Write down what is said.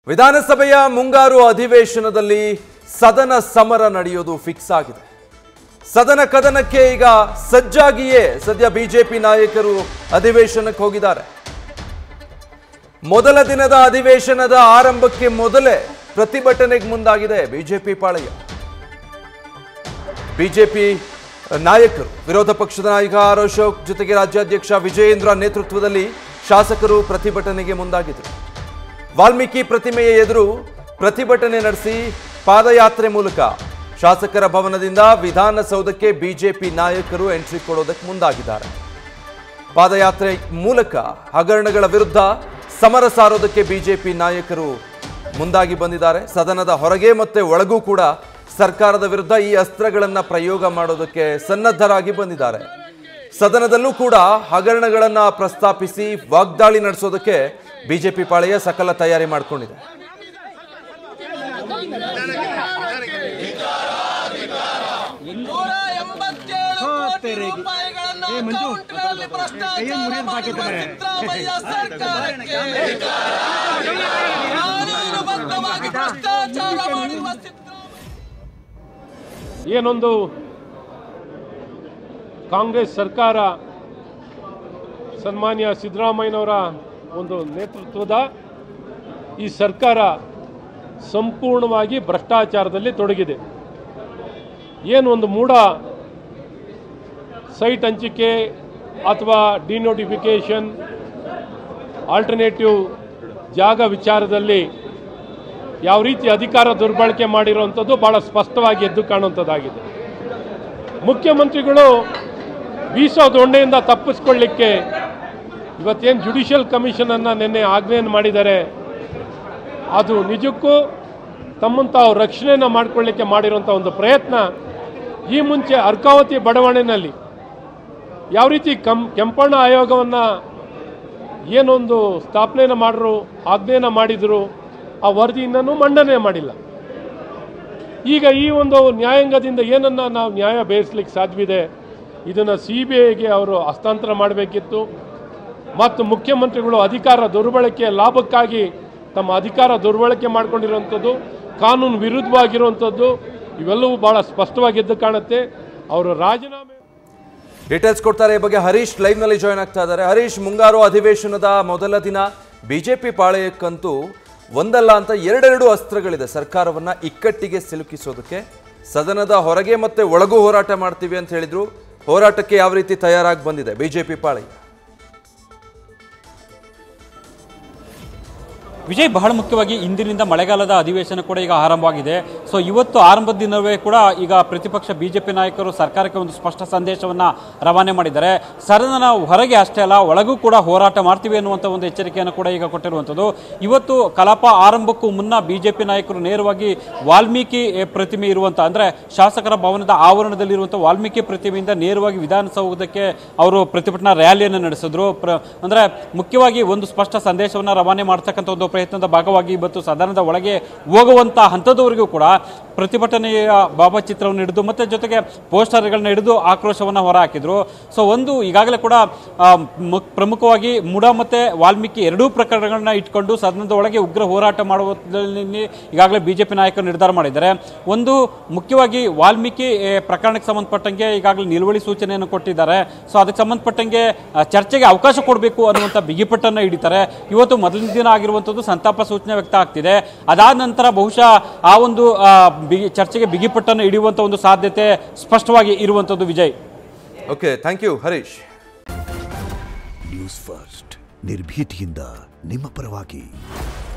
ವಿಧಾನಸಭೆಯ ಮುಂಗಾರು ಅಧಿವೇಶನದಲ್ಲಿ ಸದನ ಸಮರ ನಡೆಯೋದು ಫಿಕ್ಸ್ ಆಗಿದೆ ಸದನ ಕದನಕ್ಕೆ ಈಗ ಸಜ್ಜಾಗಿಯೇ ಸದ್ಯ ಬಿಜೆಪಿ ನಾಯಕರು ಅಧಿವೇಶನಕ್ಕೆ ಹೋಗಿದ್ದಾರೆ ಮೊದಲ ದಿನದ ಅಧಿವೇಶನದ ಆರಂಭಕ್ಕೆ ಮೊದಲೇ ಪ್ರತಿಭಟನೆಗೆ ಮುಂದಾಗಿದೆ ಬಿಜೆಪಿ ಪಾಳೆಯ ಬಿಜೆಪಿ ನಾಯಕರು ವಿರೋಧ ಪಕ್ಷದ ನಾಯಕ ಆರ್ ಅಶೋಕ್ ಜೊತೆಗೆ ರಾಜ್ಯಾಧ್ಯಕ್ಷ ವಿಜಯೇಂದ್ರ ನೇತೃತ್ವದಲ್ಲಿ ಶಾಸಕರು ಪ್ರತಿಭಟನೆಗೆ ಮುಂದಾಗಿದ್ದರು ವಾಲ್ಮೀಕಿ ಪ್ರತಿಮೆಯ ಎದುರು ಪ್ರತಿಭಟನೆ ನಡೆಸಿ ಪಾದಯಾತ್ರೆ ಮೂಲಕ ಶಾಸಕರ ಭವನದಿಂದ ವಿಧಾನಸೌಧಕ್ಕೆ ಬಿಜೆಪಿ ನಾಯಕರು ಎಂಟ್ರಿ ಕೊಡೋದಕ್ಕೆ ಮುಂದಾಗಿದ್ದಾರೆ ಪಾದಯಾತ್ರೆ ಮೂಲಕ ಹಗರಣಗಳ ವಿರುದ್ಧ ಸಮರ ಸಾರೋದಕ್ಕೆ ಬಿಜೆಪಿ ನಾಯಕರು ಮುಂದಾಗಿ ಬಂದಿದ್ದಾರೆ ಸದನದ ಹೊರಗೆ ಮತ್ತೆ ಒಳಗೂ ಕೂಡ ಸರ್ಕಾರದ ವಿರುದ್ಧ ಈ ಅಸ್ತ್ರಗಳನ್ನ ಪ್ರಯೋಗ ಮಾಡೋದಕ್ಕೆ ಸನ್ನದ್ಧರಾಗಿ ಬಂದಿದ್ದಾರೆ ಸದನದಲ್ಲೂ ಕೂಡ ಹಗರಣಗಳನ್ನ ಪ್ರಸ್ತಾಪಿಸಿ ವಾಗ್ದಾಳಿ ನಡೆಸೋದಕ್ಕೆ ಬಿಜೆಪಿ ಪಾಳೆಯ ಸಕಲ ತಯಾರಿ ಮಾಡಿಕೊಂಡಿದೆ ನೂರ ಎಂಬತ್ತೇಳು ಕೋಟಿ ರೂಪಾಯಿಗಳನ್ನ ಅಕೌಂಟ್ಗಳಲ್ಲಿ ಭ್ರಷ್ಟಾಚಾರ ಮಾಡಿರುವ ಸಿದ್ದರಾಮಯ್ಯ ಸರ್ಕಾರಕ್ಕೆ ಕಾನೂನುಬದ್ಧವಾಗಿ ಭ್ರಷ್ಟಾಚಾರ ಮಾಡಿರುವ ಸಿದ್ದರಾಮಯ್ಯ ಏನೊಂದು ಕಾಂಗ್ರೆಸ್ ಸರ್ಕಾರ ಸನ್ಮಾನ್ಯ ಸಿದ್ದರಾಮಯ್ಯನವರ ಒಂದು ನೇತೃತ್ವದ ಈ ಸರ್ಕಾರ ಸಂಪೂರ್ಣವಾಗಿ ಭ್ರಷ್ಟಾಚಾರದಲ್ಲಿ ತೊಡಗಿದೆ ಏನು ಒಂದು ಮೂಢ ಸೈಟ್ ಹಂಚಿಕೆ ಅಥವಾ ಡಿನೋಟಿಫಿಕೇಷನ್ ಆಲ್ಟರ್ನೇಟಿವ್ ಜಾಗ ವಿಚಾರದಲ್ಲಿ ಯಾವ ರೀತಿ ಅಧಿಕಾರ ದುರ್ಬಳಕೆ ಮಾಡಿರುವಂಥದ್ದು ಭಾಳ ಸ್ಪಷ್ಟವಾಗಿ ಎದ್ದು ಕಾಣುವಂಥದ್ದಾಗಿದೆ ಮುಖ್ಯಮಂತ್ರಿಗಳು ಬೀಸೋ ದೊಣ್ಣೆಯಿಂದ ತಪ್ಪಿಸ್ಕೊಳ್ಳಿಕ್ಕೆ ಇವತ್ತೇನು ಜುಡಿಷಿಯಲ್ ಕಮಿಷನನ್ನು ನಿನ್ನೆ ಆಜ್ಞೆಯನ್ನು ಮಾಡಿದ್ದಾರೆ ಅದು ನಿಜಕ್ಕೂ ತಮ್ಮನ್ನು ತಾವು ರಕ್ಷಣೆಯನ್ನು ಮಾಡಿಕೊಳ್ಳಿಕ್ಕೆ ಮಾಡಿರುವಂಥ ಒಂದು ಪ್ರಯತ್ನ ಈ ಮುಂಚೆ ಅರ್ಕಾವತಿ ಬಡಾವಣೆಯಲ್ಲಿ ಯಾವ ರೀತಿ ಕಂ ಕೆಂಪಣ್ಣ ಆಯೋಗವನ್ನು ಏನೊಂದು ಸ್ಥಾಪನೆಯನ್ನು ಮಾಡಿದ್ರು ಆಜ್ಞೆಯನ್ನು ಮಾಡಿದರು ಆ ವರದಿಯಿಂದನೂ ಮಂಡನೆ ಮಾಡಿಲ್ಲ ಈಗ ಈ ಒಂದು ನ್ಯಾಯಾಂಗದಿಂದ ಏನನ್ನ ನಾವು ನ್ಯಾಯ ಬೇಯಿಸ್ಲಿಕ್ಕೆ ಸಾಧ್ಯವಿದೆ ಇದನ್ನು ಸಿ ಬಿ ಐಗೆ ಅವರು ಹಸ್ತಾಂತರ ಮಾಡಬೇಕಿತ್ತು ಮತ್ತು ಮುಖ್ಯಮಂತ್ರಿಗಳು ಅಧಿಕಾರ ದುರ್ಬಳಕೆ ಲಾಭಕ್ಕಾಗಿ ತಮ್ಮ ಅಧಿಕಾರ ದುರ್ಬಳಕೆ ಮಾಡ್ಕೊಂಡಿರುವಂಥದ್ದು ಕಾನೂನು ವಿರುದ್ಧವಾಗಿರುವಂಥದ್ದು ಇವೆಲ್ಲವೂ ಭಾಳ ಸ್ಪಷ್ಟವಾಗಿ ಎದ್ದು ಕಾಣುತ್ತೆ ಅವರು ರಾಜೀನಾಮೆ ಡೀಟೇಲ್ಸ್ ಕೊಡ್ತಾರೆ ಈ ಬಗ್ಗೆ ಹರೀಶ್ ಲೈವ್ ನಲ್ಲಿ ಜಾಯ್ನ್ ಆಗ್ತಾ ಇದ್ದಾರೆ ಹರೀಶ್ ಮುಂಗಾರು ಅಧಿವೇಶನದ ಮೊದಲ ದಿನ ಬಿಜೆಪಿ ಪಾಳೆಯಕ್ಕಂತೂ ಒಂದಲ್ಲ ಅಂತ ಎರಡೆರಡು ಅಸ್ತ್ರಗಳಿದೆ ಸರ್ಕಾರವನ್ನ ಇಕ್ಕಟ್ಟಿಗೆ ಸಿಲುಕಿಸೋದಕ್ಕೆ ಸದನದ ಹೊರಗೆ ಮತ್ತೆ ಒಳಗೂ ಹೋರಾಟ ಮಾಡ್ತೀವಿ ಅಂತ ಹೇಳಿದ್ರು ಹೋರಾಟಕ್ಕೆ ಯಾವ ರೀತಿ ತಯಾರಾಗಿ ಬಂದಿದೆ ಬಿಜೆಪಿ ಪಾಳೆಯ ವಿಜಯ್ ಬಹಳ ಮುಖ್ಯವಾಗಿ ಇಂದಿನಿಂದ ಮಳೆಗಾಲದ ಅಧಿವೇಶನ ಕೂಡ ಈಗ ಆರಂಭವಾಗಿದೆ ಸೊ ಇವತ್ತು ಆರಂಭದ ದಿನವೇ ಕೂಡ ಈಗ ಪ್ರತಿಪಕ್ಷ ಬಿಜೆಪಿ ನಾಯಕರು ಸರ್ಕಾರಕ್ಕೆ ಒಂದು ಸ್ಪಷ್ಟ ಸಂದೇಶವನ್ನ ರವಾನೆ ಮಾಡಿದ್ದಾರೆ ಸದನದ ಹೊರಗೆ ಅಷ್ಟೇ ಅಲ್ಲ ಒಳಗೂ ಕೂಡ ಹೋರಾಟ ಮಾಡ್ತೀವಿ ಅನ್ನುವಂಥ ಒಂದು ಎಚ್ಚರಿಕೆಯನ್ನು ಕೂಡ ಈಗ ಕೊಟ್ಟಿರುವಂಥದ್ದು ಇವತ್ತು ಕಲಾಪ ಆರಂಭಕ್ಕೂ ಮುನ್ನ ಬಿಜೆಪಿ ನಾಯಕರು ನೇರವಾಗಿ ವಾಲ್ಮೀಕಿ ಎ, ಪ್ರತಿಮೆ ಇರುವಂಥ ಅಂದ್ರೆ ಶಾಸಕರ ಭವನದ ಆವರಣದಲ್ಲಿರುವಂಥ ವಾಲ್ಮೀಕಿ ಪ್ರತಿಮೆಯಿಂದ ನೇರವಾಗಿ ವಿಧಾನಸೌಧಕ್ಕೆ ಅವರು ಪ್ರತಿಭಟನಾ ರ್ಯಾಲಿಯನ್ನು ನಡೆಸಿದ್ರು ಪ್ರ ಅಂದ್ರೆ ಮುಖ್ಯವಾಗಿ ಒಂದು ಸ್ಪಷ್ಟ ಸಂದೇಶವನ್ನು ರವಾನೆ ಮಾಡ್ತಕ್ಕಂಥ ಒಂದು ಪ್ರಯತ್ನದ ಭಾಗವಾಗಿ ಇವತ್ತು ಸದನದ ಒಳಗೆ ಹೋಗುವಂಥ ಹಂತದವರೆಗೂ ಕೂಡ ಪ್ರತಿಭಟನೆಯ ಭಾವಚಿತ್ರವನ್ನು ಹಿಡಿದು ಮತ್ತೆ ಜೊತೆಗೆ ಪೋಸ್ಟರ್ಗಳನ್ನ ಹಿಡಿದು ಆಕ್ರೋಶವನ್ನು ಹೊರಹಾಕಿದ್ರು ಸೊ ಒಂದು ಈಗಾಗಲೇ ಕೂಡ ಆ, ಮು- ಪ್ರಮುಖವಾಗಿ ಮುಡ ಮತ್ತೆ ವಾಲ್ಮೀಕಿ ಎರಡೂ ಪ್ರಕರಣಗಳನ್ನ ಇಟ್ಕೊಂಡು ಸದನದ ಒಳಗೆ ಉಗ್ರ ಹೋರಾಟ ಮಾಡುವುದರಲ್ಲಿ ಈಗಾಗಲೇ ಬಿಜೆಪಿ ನಾಯಕರು ನಿರ್ಧಾರ ಮಾಡಿದ್ದಾರೆ ಒಂದು ಮುಖ್ಯವಾಗಿ ವಾಲ್ಮೀಕಿ ಎ, ಪ್ರಕರಣಕ್ಕೆ ಸಂಬಂಧಪಟ್ಟಂಗೆ ಈಗಾಗಲೇ ನಿಲುವಳಿ ಸೂಚನೆಯನ್ನು ಕೊಟ್ಟಿದ್ದಾರೆ ಸೊ ಅದಕ್ಕೆ ಸಂಬಂಧಪಟ್ಟಂಗೆ ಆ, ಚರ್ಚೆಗೆ ಅವಕಾಶ ಕೊಡಬೇಕು ಅನ್ನುವಂಥ ಬಿಗಿಪಟ್ಟನ್ನು ಹಿಡಿತಾರೆ ಇವತ್ತು ಮೊದಲನೇ ದಿನ ಆಗಿರುವಂಥದ್ದು ಸಂತಾಪ ಸೂಚನೆ ವ್ಯಕ್ತ ಆಗ್ತಿದೆ ಅದಾದ ನಂತರ ಬಹುಶಃ ಆ ಒಂದು ಆ, ಬಿಗಿ ಚರ್ಚೆಗೆ ಬಿಗಿಪಟ್ಟನ್ನು ಹಿಡಿಯುವಂಥ ಒಂದು ಸಾಧ್ಯತೆ ಸ್ಪಷ್ಟವಾಗಿ ಇರುವಂಥದ್ದು Vijay okay thank you Harish news first ನಿರ್ಭೀತಿಯಿಂದ ನಿಮ್ಮ ಪರವಾಗಿ